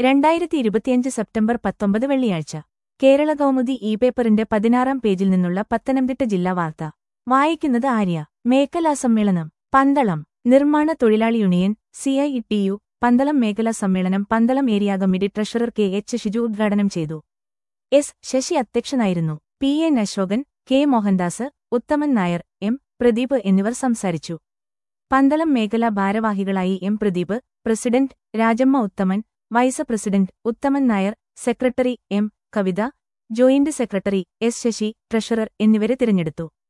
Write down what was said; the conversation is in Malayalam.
രണ്ടായിരത്തി ഇരുപത്തിയഞ്ച് സെപ്റ്റംബർ പത്തൊമ്പത് വെള്ളിയാഴ്ച കേരള കൗമുദി ഇ പേപ്പറിന്റെ പതിനാറാം പേജിൽ നിന്നുള്ള പത്തനംതിട്ട ജില്ലാ വാർത്ത വായിക്കുന്നത് ആര്യ മേഖലാ സമ്മേളനം പന്തളം നിർമ്മാണ തൊഴിലാളി union CI T U Pandalam മേഖലാ സമ്മേളനം Pandalam area committee treasurer K H Shiju ഉദ്ഘാടനം ചെയ്തു എസ് ശശി അധ്യക്ഷനായിരുന്നു P N Asokan K Mohandas Uthaman Nair M Pradeep എന്നിവർ സംസാരിച്ചു പന്തളം മേഖലാ ഭാരവാഹികളായി M Pradeep president Rajamma Uthaman vice president Uthaman Nair secretary M Kavitha joint secretary S Sasi treasurer എന്നിവരെ തിരഞ്ഞെടുത്തു